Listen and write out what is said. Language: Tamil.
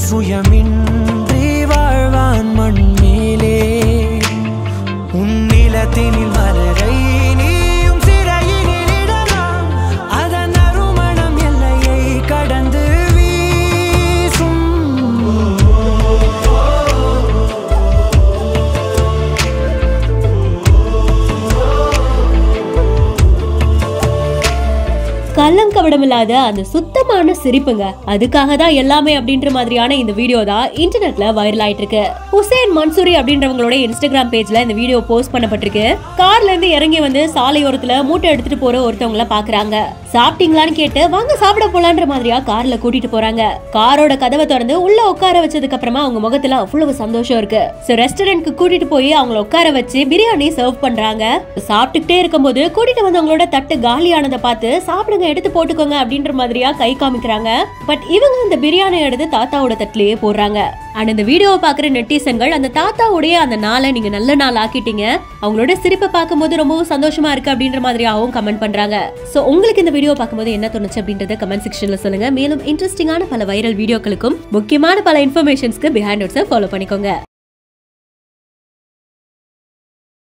சுயமின்றி வாழ்வான் மண் மேலே உன் நிலத்தினில் மலரை நீயும் சிறையினில் இடலாம் அதன் அருமணம் எல்லையை கடந்து வீசும் கள்ளங்கபடம் இல்லாத அந்த சுத்தமான சிரிப்புங்க அதுக்காக தான் எல்லாமே அப்படின்ற மாதிரியான இந்த வீடியோ தான் இன்டர்நெட்ல வைரல் ஆயிட்டு இருக்கு ஹுசேன் மன்சூரி அப்படின்றவங்களோட இன்ஸ்டாகிராம் பேஜ்ல இந்த வீடியோ போஸ்ட் பண்ணப்பட்டிருக்கு கார்ல இருந்து இறங்கி வந்து சாலையோரத்துல மூட்டை எடுத்துட்டு போற ஒருத்தவங்கள பாக்குறாங்க சாப்பிட்டீங்களான்னு கேட்டு வாங்க சாப்பிட போலான்ற மாதிரியா கார்ல கூட்டிட்டு போறாங்க காரோட கதவை திறந்து உள்ள உட்கார வச்சதுக்கு அப்புறமா அவங்க முகத்துல அவ்வளவு சந்தோஷம் இருக்கு சோ ரெஸ்டாரண்ட்க்கு கூட்டிட்டு போய் அவங்கள உட்கார வச்சு பிரியாணி சர்வ் பண்றாங்க சாப்பிட்டுக்கிட்டே இருக்கும்போது கூட்டிட்டு வந்தவங்களோட தட்டு காலியானதை பார்த்து சாப்பிடுங்க எடுத்து போட்டுக்கோங்க அப்படின்ற மாதிரியா கை காமிக்கிறாங்க பட் இவங்க அந்த பிரியாணி எடுத்து தாத்தாவோட தட்டிலேயே போடுறாங்க அண்ட் இந்த வீடியோவை பாக்குற நெட்டிசன்கள் அந்த தாத்தாவுடைய அந்த நாளை நீங்க நல்ல நாள் ஆக்கிட்டீங்க அவங்களோட சிரிப்பை பார்க்கும்போது ரொம்பவும் சந்தோஷமா இருக்கு அப்படின்ற மாதிரியாவும் கமெண்ட் பண்றாங்க சோ உங்களுக்கு இந்த வீடியோ பார்க்கும்போது என்ன தோணுச்சு அப்படின்றத கமெண்ட் செக்ஷன்ல சொல்லுங்க மேலும் இன்ட்ரெஸ்டிங்கான பல வைரல் வீடியோக்களுக்கும் முக்கியமான பல இன்ஃபர்மேஷன்ஸ்க்கு பிஹைண்ட் நோட்ஸை ஃபாலோ பண்ணிக்கோங்க